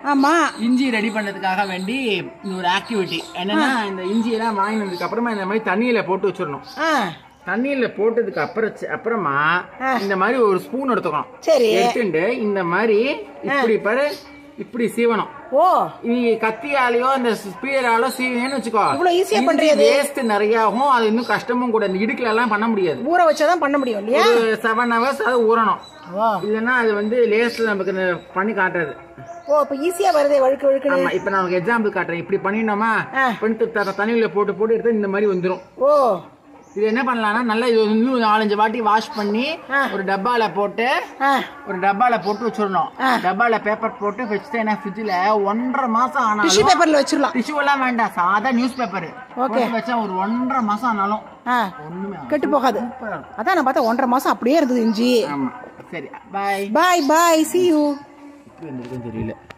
ஆமா இஞ்சி ரெடி பண்ணதுக்காக வேண்டி இந்த ஒரு ஆக்டிவிட்டி என்னன்னா இந்த இஞ்சியெல்லாம் வாங்கினதுக்கு அப்புறமா இந்த மாதிரி தண்ணியில போட்டு வச்சிடணும் ஆ தண்ணியில போட்டதுக்கு அப்புறம் அப்புறமா இந்த மாதிரி ஒரு ஸ்பூன் எடுத்துக்கணும் சரி எடுத்துட்டு இந்த மாதிரி இப்படி பாரு இப்படி சீவணும் ஓ நீ கத்தியாலேயோ இந்த ஸ்பீராலோ சீவினேன்னு வச்சுக்கோ இவ்வளவு ஈஸியா பண்றியா இது? வேஸ்ட் நிறைய ஆகும் அது இன்னும் கஷ்டமும் கூட இந்த இடுக்குல எல்லாம் பண்ண முடியாது ஊற வச்சாதான் பண்ண முடியும் இல்லையா ஒரு செவன் ஹவர்ஸ் அது ஊறணும் ஓ இல்லைன்னா அது வந்து லேஸ்ல நமக்கு இந்த பண்ணி காட்டுறது ஓ இப்ப ஈஸியா வருதே வழுக்கு வழுக்குன்னு ஆமா இப்ப நான் எக்ஸாம்பிள் காட்டுறேன் இப்படி பண்ணினோமா ஆ. பண்ணிட்டு த- தண்ணியில போட்டு போட்டு எடுத்து இந்த மாதிரி வந்துரும் ஓ இது என்ன பண்ணலாம்னா நல்லா இது இன்னும் நாலஞ்சு வாட்டி வாஷ் பண்ணி ஆ. ஒரு டப்பால போட்டு ஆ ஒரு டப்பால போட்டு வச்சிடணும் ஆ. டப்பால பேப்பர் போட்டு வச்சுட்டேன்னா ஃப்ரிட்ஜில் ஒன்றரை மாசம் டிஷ்யூ ஆனாலும் பேப்பர்ல வச்சிடலாம் டிஷ்யூ எல்லாம் வேண்டாம் சாதா நியூஸ் பேப்பர் Okay. வச்சா ஒரு ஒன்றரை மாசம் ஆனாலும் ஆ ஒண்ணுமே ஆகாது. கெட்டு போகாது சூப்பரா இருக்கும். அதான் நான் பார்த்தா ஒன்றரை மாசம் அப்படியே இருந்தது இஞ்சி ஆமா சரி பாய் பாய் பாய் see you தெரியல